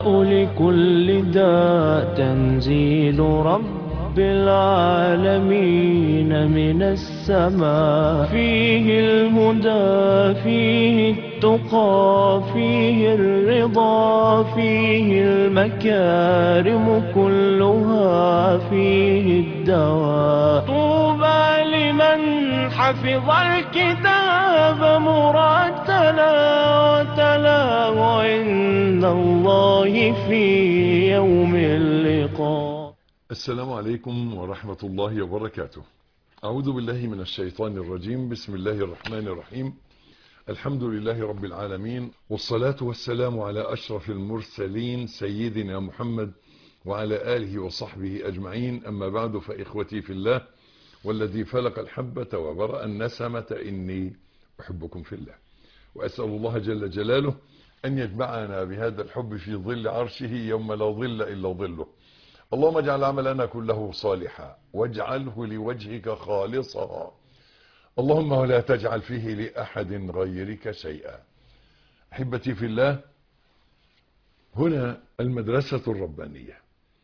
لكل داء تنزيل رب العالمين من السماء فيه الهدى فيه التقى فيه الرضا فيه المكارم كلها فيه الدواء طوبى لمن حفظ الكتاب مرتلا وتلاه عند الله في يوم اللقاء السلام عليكم ورحمة الله وبركاته أعوذ بالله من الشيطان الرجيم بسم الله الرحمن الرحيم الحمد لله رب العالمين والصلاة والسلام على أشرف المرسلين سيدنا محمد وعلى آله وصحبه أجمعين أما بعد فإخوتي في الله والذي فلق الحبة وبرأ النسمة إني أحبكم في الله وأسأل الله جل جلاله أن يجمعنا بهذا الحب في ظل عرشه يوم لا ظل إلا ظله اللهم اجعل عملنا كله صالحا واجعله لوجهك خالصا اللهم ولا تجعل فيه لأحد غيرك شيئا أحبتي في الله هنا المدرسة الربانية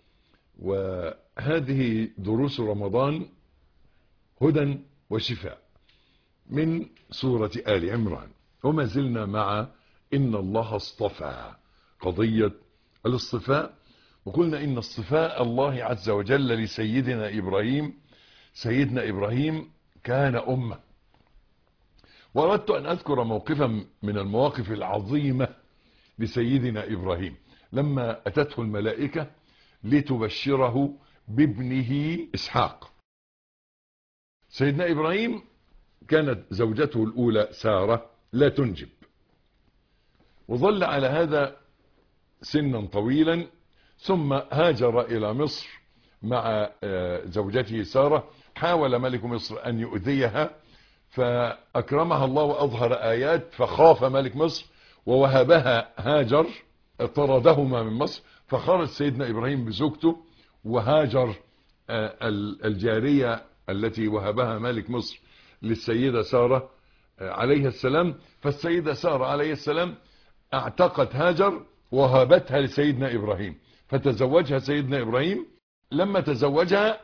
وهذه دروس رمضان هدى وشفاء من سورة آل عمران وما زلنا مع إن الله اصطفى قضية الاصطفاء وقلنا إن اصطفاء الله عز وجل لسيدنا إبراهيم سيدنا إبراهيم كان أمة وأردت أن أذكر موقفا من المواقف العظيمة لسيدنا إبراهيم لما أتته الملائكة لتبشره بابنه إسحاق سيدنا إبراهيم كانت زوجته الأولى سارة لا تنجب وظل على هذا سنا طويلا ثم هاجر إلى مصر مع زوجته سارة حاول ملك مصر أن يؤذيها فأكرمها الله وأظهر آيات فخاف ملك مصر ووهبها هاجر طردهما من مصر فخرج سيدنا إبراهيم بزوجته وهاجر الجارية التي وهبها ملك مصر للسيدة سارة عليها السلام فالسيدة سارة عليه السلام اعتقت هاجر وهبتها لسيدنا إبراهيم فتزوجها سيدنا إبراهيم لما تزوجها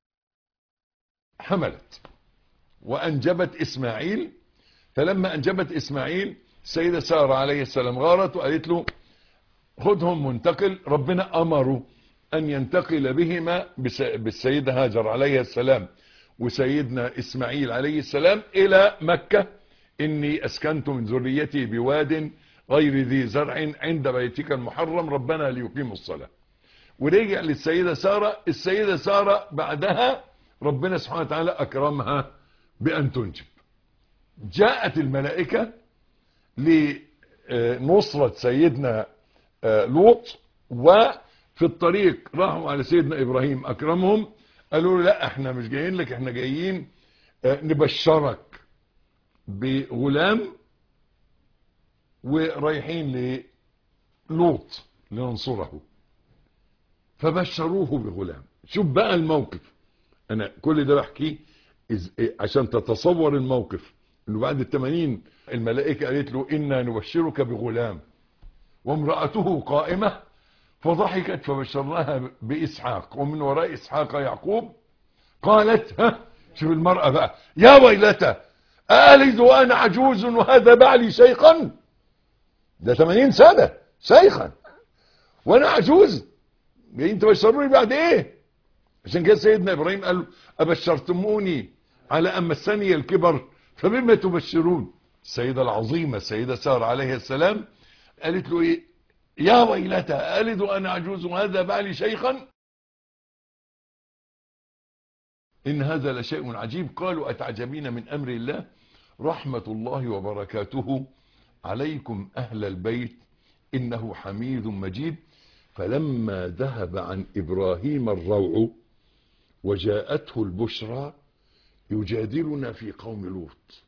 حملت وأنجبت إسماعيل فلما أنجبت إسماعيل السيدة سارة عليه السلام غارت وقالت له خذهم منتقل ربنا أمره أن ينتقل بهما بالسيدة هاجر عليه السلام وسيدنا إسماعيل عليه السلام إلى مكة إني أسكنت من ذريتي بواد غير ذي زرع عند بيتك المحرم ربنا ليقيموا الصلاة ورجع للسيدة سارة السيدة سارة بعدها ربنا سبحانه وتعالى أكرمها بأن تنجب جاءت الملائكة لنصرة سيدنا لوط وفي الطريق راحوا على سيدنا إبراهيم أكرمهم قالوا له لا احنا مش جايين لك احنا جايين نبشرك بغلام ورايحين للوط لننصره فبشروه بغلام شوف بقى الموقف انا كل ده بحكيه عشان تتصور الموقف انه بعد التمانين الملائكة قالت له انا نبشرك بغلام وامرأته قائمة فضحكت فبشرناها بإسحاق ومن وراء إسحاق يعقوب قالت ها شوف المرأة بقى يا ويلتى ألد وأنا عجوز وهذا بعلي شيخا ده 80 سنة شيخا وأنا عجوز جايين تبشروني بعد إيه عشان كده سيدنا إبراهيم قال أبشرتموني على أن مسني الكبر فبما تبشرون السيدة العظيمة السيدة سارة عليه السلام قالت له إيه يا ويلتى ألد وأنا عجوز وهذا بعلي شيخا إن هذا لشيء عجيب قالوا أتعجبين من أمر الله رحمة الله وبركاته عليكم أهل البيت إنه حميد مجيد فلما ذهب عن إبراهيم الروع وجاءته البشرى يجادلنا في قوم لوط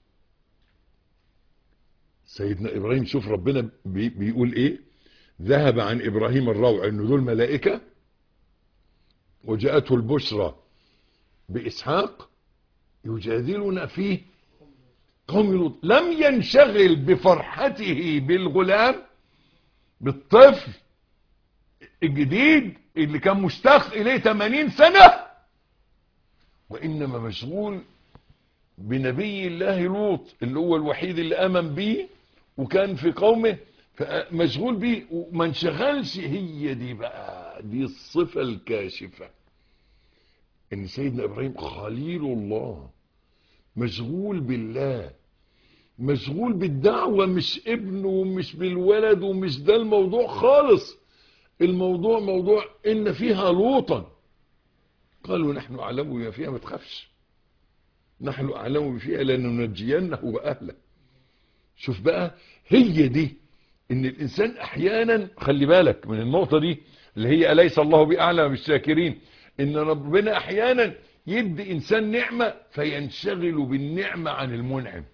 سيدنا إبراهيم شوف ربنا بيقول إيه ذهب عن إبراهيم الروع إنه دول ملائكة وجاءته البشرى بإسحاق يجادلنا فيه قوم لوط لم ينشغل بفرحته بالغلام بالطفل الجديد اللي كان مشتاق اليه 80 سنة وانما مشغول بنبي الله لوط اللي هو الوحيد اللي امن بيه وكان في قومه مشغول بيه وما انشغلش هي دي بقى دي الصفة الكاشفة ان سيدنا ابراهيم خليل الله مشغول بالله مشغول بالدعوة مش ابنه ومش بالولد ومش ده الموضوع خالص الموضوع موضوع ان فيها لوطا قالوا نحن اعلم بما فيها ما تخافش نحن اعلم فيها لننجينه واهله شوف بقى هي دي ان الانسان احيانا خلي بالك من النقطة دي اللي هي اليس الله باعلم بالشاكرين ان ربنا احيانا يدي انسان نعمة فينشغل بالنعمة عن المنعم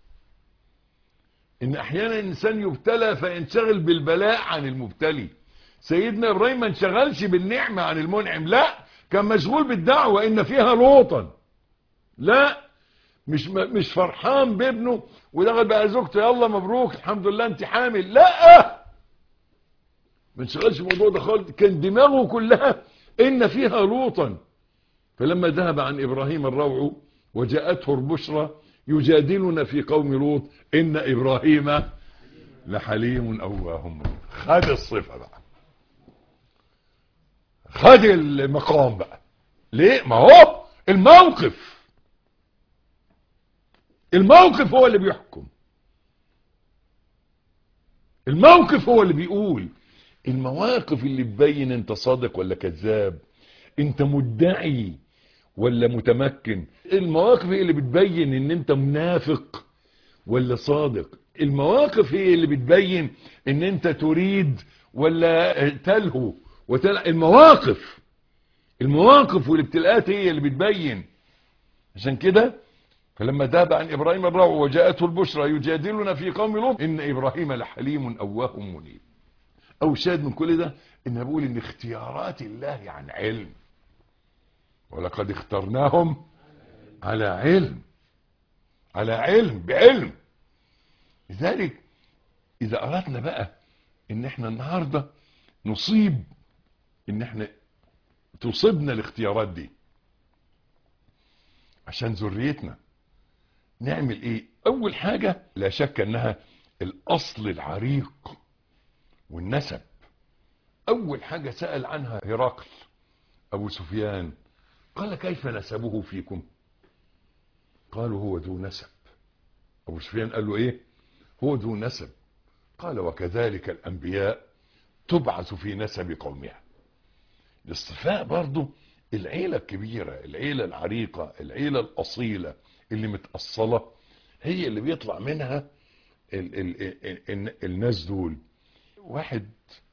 ان احيانا الانسان يبتلى فينشغل بالبلاء عن المبتلي سيدنا ابراهيم ما انشغلش بالنعمة عن المنعم لا كان مشغول بالدعوة ان فيها لوطا لا مش مش فرحان بابنه ودخل بقى زوجته يلا مبروك الحمد لله انت حامل لا ما انشغلش الموضوع ده خالص كان دماغه كلها ان فيها لوطا فلما ذهب عن ابراهيم الروع وجاءته البشرى يجادلنا في قوم لوط ان ابراهيم لحليم اواه منيب خد الصفه بقى خد المقام بقى ليه ما هو الموقف الموقف هو اللي بيحكم الموقف هو اللي بيقول المواقف اللي تبين انت صادق ولا كذاب انت مدعي ولا متمكن المواقف هي اللي بتبين ان انت منافق ولا صادق المواقف هي اللي بتبين ان انت تريد ولا تلهو وتل... المواقف المواقف والابتلاءات هي اللي بتبين عشان كده فلما ذهب عن ابراهيم الروع وجاءته البشرى يجادلنا في قوم لوط ان ابراهيم لحليم اواه منيب او شاهد من كل ده ان بقول ان اختيارات الله عن علم ولقد اخترناهم على علم على علم بعلم لذلك اذا اردنا بقى ان احنا النهاردة نصيب ان احنا تصيبنا الاختيارات دي عشان ذريتنا نعمل ايه اول حاجة لا شك انها الاصل العريق والنسب اول حاجة سأل عنها هرقل ابو سفيان قال كيف نسبه فيكم قالوا هو ذو نسب ابو سفيان قال له ايه هو ذو نسب قال وكذلك الانبياء تبعث في نسب قومها الاصطفاء برضو العيلة الكبيرة العيلة العريقة العيلة الاصيلة اللي متأصلة هي اللي بيطلع منها ال ال ال ال الناس دول واحد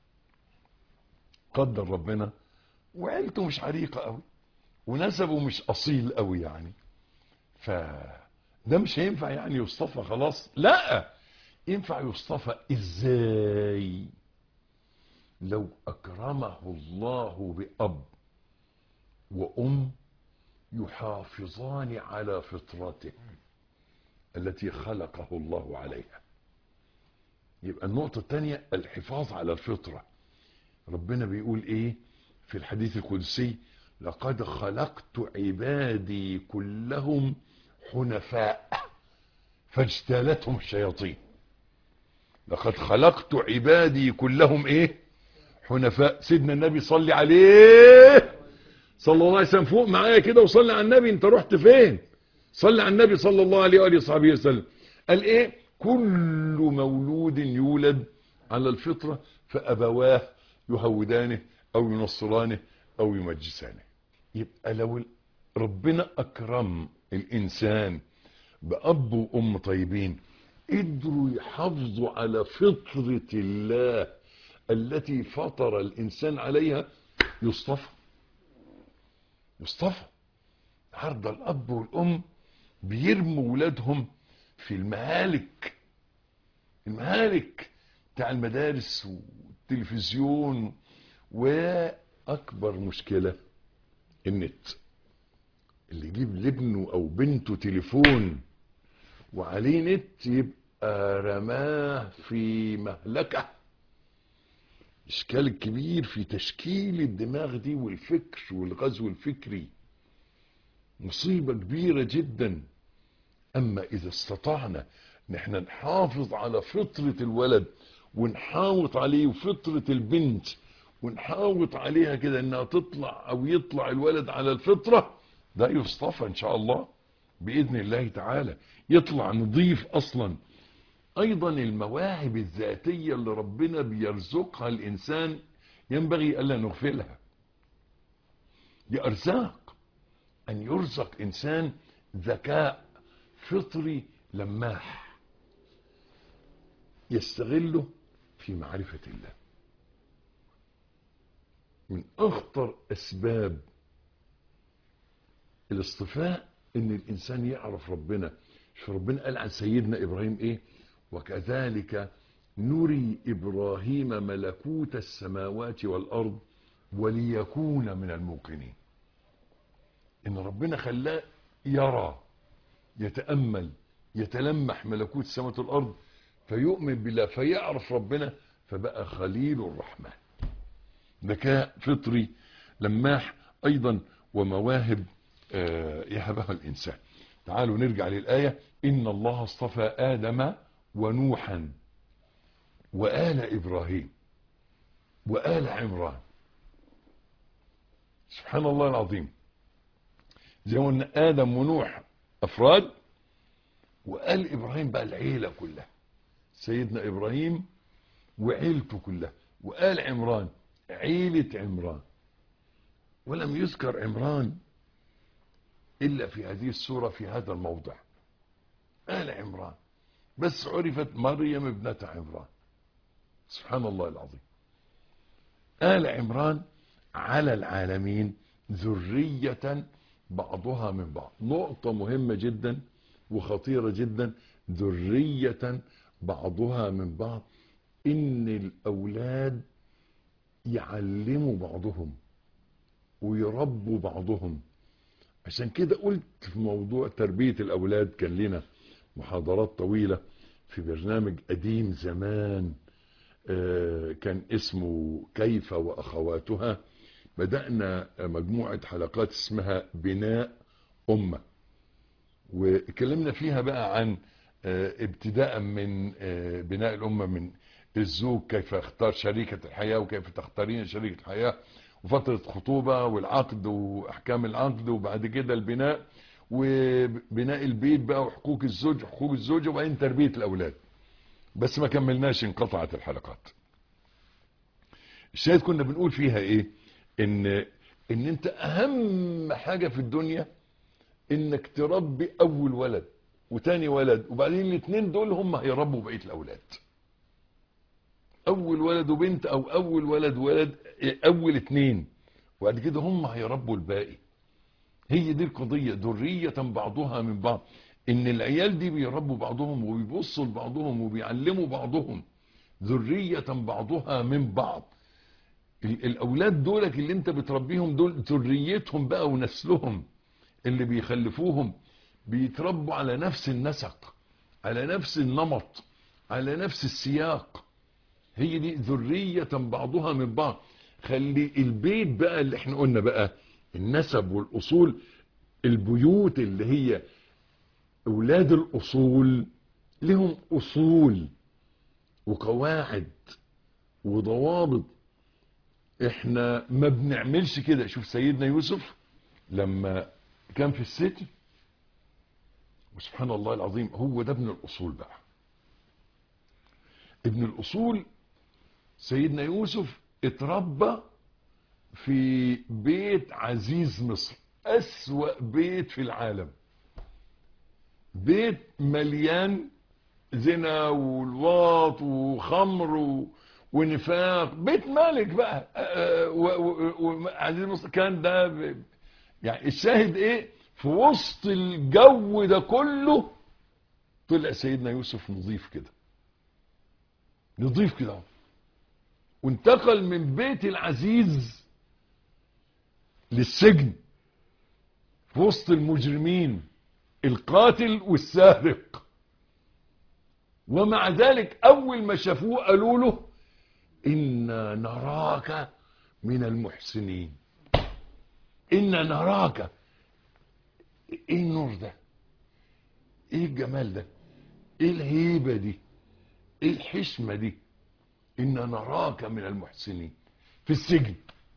قدر ربنا وعيلته مش عريقة قوي ونسبه مش اصيل قوي يعني ف ده مش هينفع يعني يصطفى خلاص لا ينفع يصطفى ازاي لو اكرمه الله باب وام يحافظان على فطرته التي خلقه الله عليها يبقى النقطة الثانية الحفاظ على الفطرة ربنا بيقول ايه في الحديث القدسي لقد خلقت عبادي كلهم حنفاء فاجتالتهم الشياطين لقد خلقت عبادي كلهم ايه حنفاء سيدنا النبي صلي عليه صلى الله عليه وسلم فوق معايا كده وصلي على النبي انت رحت فين صلي على النبي صلى الله عليه وآله وصحبه وسلم قال ايه كل مولود يولد على الفطرة فأبواه يهودانه او ينصرانه او يمجسانه يبقى لو ربنا اكرم الانسان باب وام طيبين قدروا يحافظوا على فطرة الله التي فطر الانسان عليها يصطفى يصطفى النهارده الاب والام بيرموا ولادهم في المهالك المهالك بتاع المدارس والتلفزيون واكبر مشكلة النت اللي يجيب لابنه او بنته تليفون وعليه نت يبقى رماه في مهلكة إشكال كبير في تشكيل الدماغ دي والفكر والغزو الفكري مصيبة كبيرة جدا أما إذا استطعنا نحن نحافظ على فطرة الولد ونحاوط عليه وفطرة البنت ونحاوط عليها كده انها تطلع او يطلع الولد على الفطرة ده يصطفى ان شاء الله بإذن الله تعالى يطلع نظيف اصلا ايضا المواهب الذاتية اللي ربنا بيرزقها الانسان ينبغي الا نغفلها دي ارزاق ان يرزق انسان ذكاء فطري لماح يستغله في معرفة الله من اخطر اسباب الاصطفاء ان الانسان يعرف ربنا شوف ربنا قال عن سيدنا ابراهيم ايه وكذلك نري ابراهيم ملكوت السماوات والارض وليكون من الموقنين ان ربنا خلاه يرى يتامل يتلمح ملكوت السماوات والارض فيؤمن بالله فيعرف ربنا فبقى خليل الرحمن ذكاء فطري لماح ايضا ومواهب آه، يهبها الانسان تعالوا نرجع للايه ان الله اصطفى ادم ونوحا وآل ابراهيم وآل عمران سبحان الله العظيم زي ما قلنا ادم ونوح افراد وآل ابراهيم بقى العيله كلها سيدنا ابراهيم وعيلته كلها وآل عمران عيلة عمران ولم يذكر عمران إلا في هذه السورة في هذا الموضع آل عمران بس عرفت مريم ابنة عمران سبحان الله العظيم آل عمران على العالمين ذرية بعضها من بعض نقطة مهمة جدا وخطيرة جدا ذرية بعضها من بعض إن الأولاد يعلموا بعضهم ويربوا بعضهم عشان كده قلت في موضوع تربية الأولاد كان لنا محاضرات طويلة في برنامج قديم زمان آه، كان اسمه كيف وأخواتها بدأنا مجموعة حلقات اسمها بناء أمة واتكلمنا فيها بقى عن آه، ابتداء من آه، بناء الأمة من الزوج كيف يختار شريكة الحياة وكيف تختارين شريكة الحياة وفترة خطوبة والعقد وأحكام العقد وبعد كده البناء وبناء البيت بقى وحقوق الزوج حقوق الزوجة وبعدين تربية الأولاد بس ما كملناش انقطعت الحلقات الشاهد كنا بنقول فيها ايه ان ان انت اهم حاجة في الدنيا انك تربي اول ولد وتاني ولد وبعدين الاثنين دول هم هيربوا بقية الاولاد اول ولد وبنت او اول ولد ولد اول اتنين وبعد كده هم هيربوا الباقي هي دي القضية ذرية بعضها من بعض ان العيال دي بيربوا بعضهم وبيبصوا لبعضهم وبيعلموا بعضهم ذرية بعضها من بعض ال- الاولاد دولك اللي انت بتربيهم دول ذريتهم بقى ونسلهم اللي بيخلفوهم بيتربوا على نفس النسق على نفس النمط على نفس السياق هي دي ذرية بعضها من بعض خلي البيت بقى اللي احنا قلنا بقى النسب والأصول البيوت اللي هي أولاد الأصول لهم أصول وقواعد وضوابط احنا ما بنعملش كده شوف سيدنا يوسف لما كان في السجن وسبحان الله العظيم هو ده ابن الأصول بقى ابن الأصول سيدنا يوسف اتربى في بيت عزيز مصر أسوأ بيت في العالم بيت مليان زنا والواط وخمر و... ونفاق بيت مالك بقى آه، و- و- وعزيز مصر كان ده ب- يعني الشاهد ايه في وسط الجو ده كله طلع سيدنا يوسف نظيف كده نظيف كده وانتقل من بيت العزيز للسجن في وسط المجرمين القاتل والسارق ومع ذلك اول ما شافوه قالوا له إنا نراك من المحسنين إنا نراك إيه النور ده إيه الجمال ده إيه الهيبة دي إيه الحشمة دي إنا نراك من المحسنين في السجن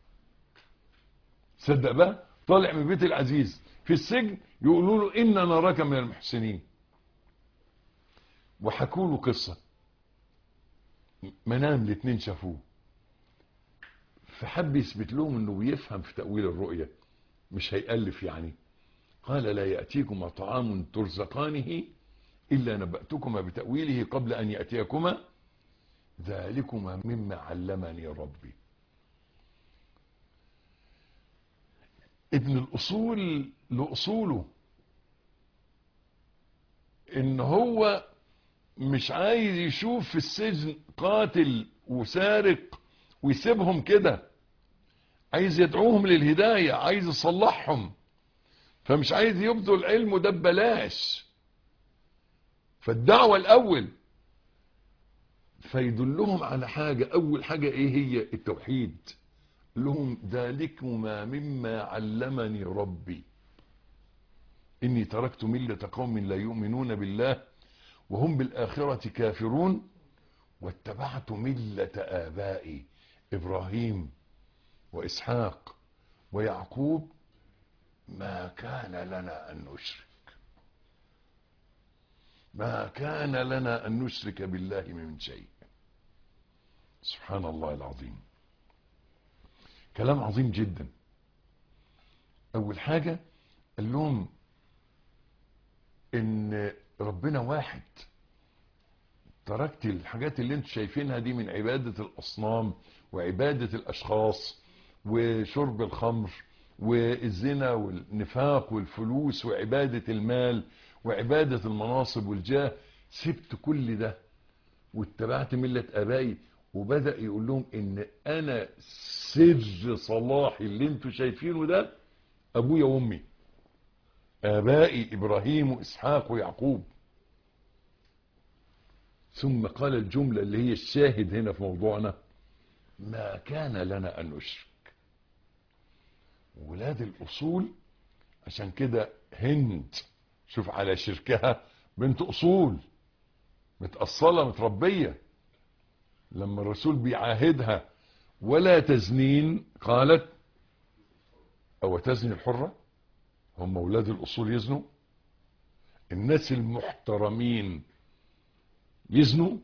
صدق بقى طالع من بيت العزيز في السجن يقولوا له إنا نراك من المحسنين وحكوا له قصة منام الاتنين شافوه فحب يثبت لهم انه بيفهم في تأويل الرؤية مش هيألف يعني قال لا يأتيكما طعام ترزقانه إلا نبأتكما بتأويله قبل أن يأتيكما ذلكما مما علمني ربي ابن الأصول لأصوله إن هو مش عايز يشوف في السجن قاتل وسارق ويسيبهم كده عايز يدعوهم للهداية عايز يصلحهم فمش عايز يبذل علمه ده ببلاش فالدعوة الأول فيدلهم على حاجة أول حاجة إيه هي التوحيد لهم ذلكما مما علمني ربي إني تركت ملة قوم لا يؤمنون بالله وهم بالآخرة كافرون واتبعت ملة آبائي إبراهيم وإسحاق ويعقوب ما كان لنا أن نشرك ما كان لنا أن نشرك بالله من شيء سبحان الله العظيم كلام عظيم جدا أول حاجة قال لهم إن ربنا واحد تركت الحاجات اللي انتم شايفينها دي من عبادة الأصنام وعبادة الأشخاص وشرب الخمر والزنا والنفاق والفلوس وعبادة المال وعبادة المناصب والجاه سبت كل ده واتبعت ملة آبائي وبدأ يقول لهم إن أنا سر صلاحي اللي انتم شايفينه ده أبويا وأمي آبائي إبراهيم وإسحاق ويعقوب ثم قال الجملة اللي هي الشاهد هنا في موضوعنا ما كان لنا أن نشرك ولاد الأصول عشان كده هند شوف على شركها بنت أصول متأصلة متربية لما الرسول بيعاهدها ولا تزنين قالت أو تزني الحرة هم أولاد الأصول يزنوا الناس المحترمين يزنوا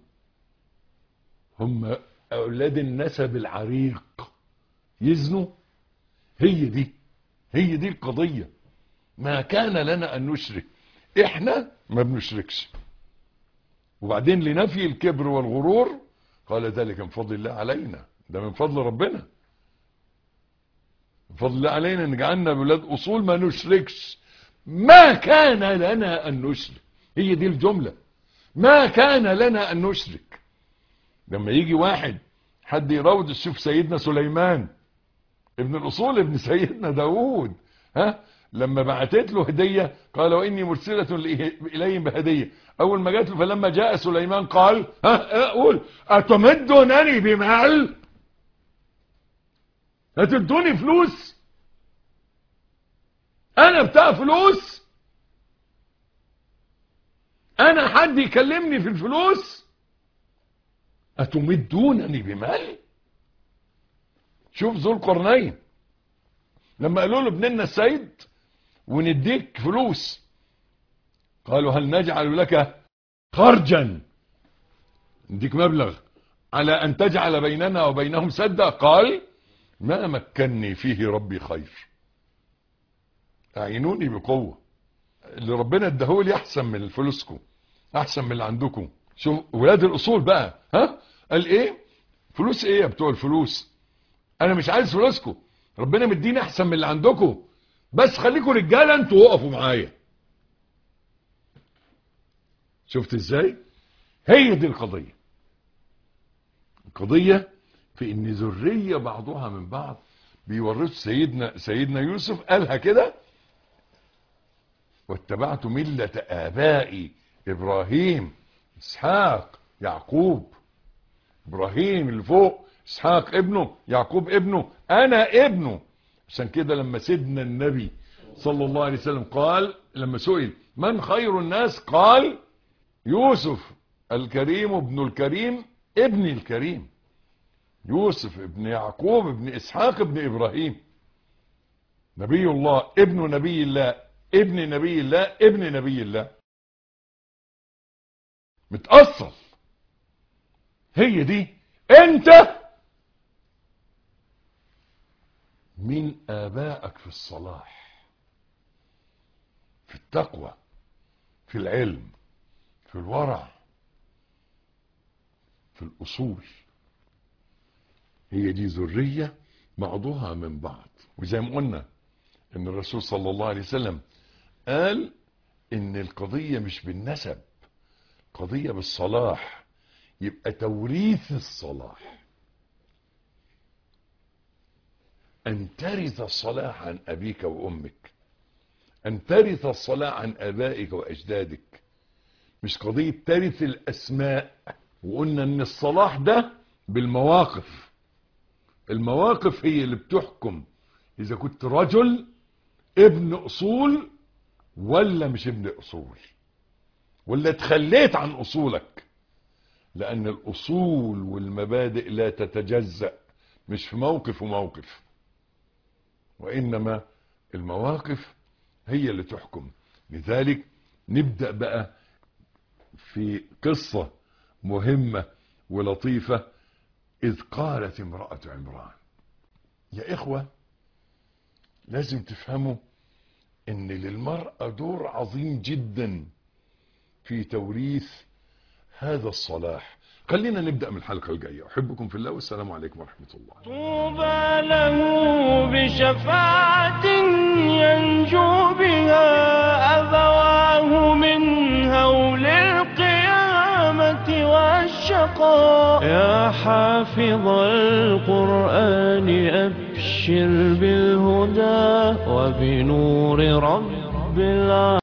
هم أولاد النسب العريق يزنوا هي دي هي دي القضية ما كان لنا أن نشرك إحنا ما بنشركش وبعدين لنفي الكبر والغرور قال ذلك من فضل الله علينا ده من فضل ربنا من فضل الله علينا ان جعلنا بولاد اصول ما نشركش ما كان لنا ان نشرك هي دي الجملة ما كان لنا ان نشرك لما يجي واحد حد يراود شوف سيدنا سليمان ابن الاصول ابن سيدنا داود ها لما بعتت له هدية قال واني مرسلة اليهم بهدية اول ما جات له فلما جاء سليمان قال ها اقول اتمدونني بمال هتدوني فلوس انا بتاع فلوس انا حد يكلمني في الفلوس اتمدونني بمال شوف ذو القرنين لما قالوا له ابننا السيد ونديك فلوس قالوا هل نجعل لك خرجا نديك مبلغ على ان تجعل بيننا وبينهم سدا قال ما مكني فيه ربي خير اعينوني بقوة اللي ربنا اداهولي احسن من فلوسكم احسن من اللي عندكم شوف ولاد الاصول بقى ها قال ايه فلوس ايه يا بتوع الفلوس انا مش عايز فلوسكم ربنا مديني احسن من اللي عندكم بس خليكم رجاله انتوا وقفوا معايا شفت ازاي هي دي القضية القضية في ان ذرية بعضها من بعض بيورث سيدنا سيدنا يوسف قالها كده واتبعت ملة آبائي إبراهيم إسحاق يعقوب إبراهيم اللي فوق اسحاق ابنه يعقوب ابنه انا ابنه عشان كده لما سيدنا النبي صلى الله عليه وسلم قال لما سئل من خير الناس قال يوسف الكريم ابن الكريم ابن الكريم يوسف ابن يعقوب ابن اسحاق ابن ابراهيم نبي الله ابن نبي الله ابن نبي الله ابن نبي الله متأصل هي دي انت من ابائك في الصلاح في التقوى في العلم في الورع في الاصول هي دي ذرية بعضها من بعض وزي ما قلنا ان الرسول صلى الله عليه وسلم قال ان القضية مش بالنسب قضية بالصلاح يبقى توريث الصلاح ان ترث الصلاح عن ابيك وامك ان ترث الصلاح عن ابائك واجدادك مش قضية ترث الاسماء وقلنا ان الصلاح ده بالمواقف المواقف هي اللي بتحكم اذا كنت رجل ابن اصول ولا مش ابن اصول ولا اتخليت عن اصولك لان الاصول والمبادئ لا تتجزأ مش في موقف وموقف وانما المواقف هي اللي تحكم لذلك نبدأ بقى في قصة مهمة ولطيفة إذ قالت امرأة عمران يا إخوة لازم تفهموا إن للمرأة دور عظيم جدا في توريث هذا الصلاح خلينا نبدأ من الحلقة الجاية أحبكم في الله والسلام عليكم ورحمة الله طوبى له بشفاعة ينجو بها أبواه من هول القيامة والشقاء يا حافظ القرآن أبشر بالهدى وبنور رب العالمين